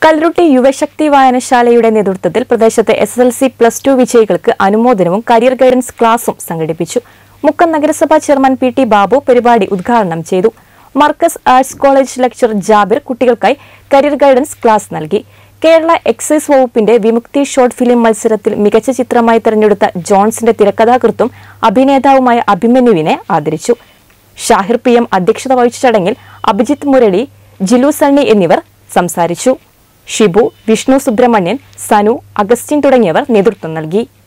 കൽറുട്ടി യുവശക്തി വായനശാലയുടെ നേതൃത്വത്തിൽ പ്രദേശത്തെ S L C plus two വിജയികൾക്ക് അനുമോദനവും കരിയർ ഗൈഡൻസ് ക്ലാസും സംഘടിപ്പിച്ചു മുക്കം നഗരസഭാ ചെയർമാൻ പി ടി ബാബു പരിപാടി ഉദ്ഘാടനം ചെയ്തു Markaz arts college lecturer Jabir കുട്ടികൾക്കായി കരിയർ ഗൈഡൻസ് ക്ലാസ് നൽകി കേരള എക്സൈസ് വകുപ്പിന്റെ വിമുക്തി ഷോർട്ട് ഫിലിം മത്സരത്തിൽ മികച്ച ചിത്രമായി തെരഞ്ഞെടുത്ത ജോൺസിന്റെ തിരക്കഥാകൃത്തും അഭിനേതാവുമായ അഭിമന്യുവിനെ ആദരിച്ചു ഷാഹിർ പി എം അധ്യക്ഷത വഹിച്ച ചടങ്ങിൽ അഭിജിത്ത് മുരളി ജിലു സണ്ണി എന്നിവർ സംസാരിച്ചു ഷിബു വിഷ്ണു സുബ്രഹ്മണ്യൻ സനു അഗസ്റ്റിൻ തുടങ്ങിയവർ നേതൃത്വം നൽകി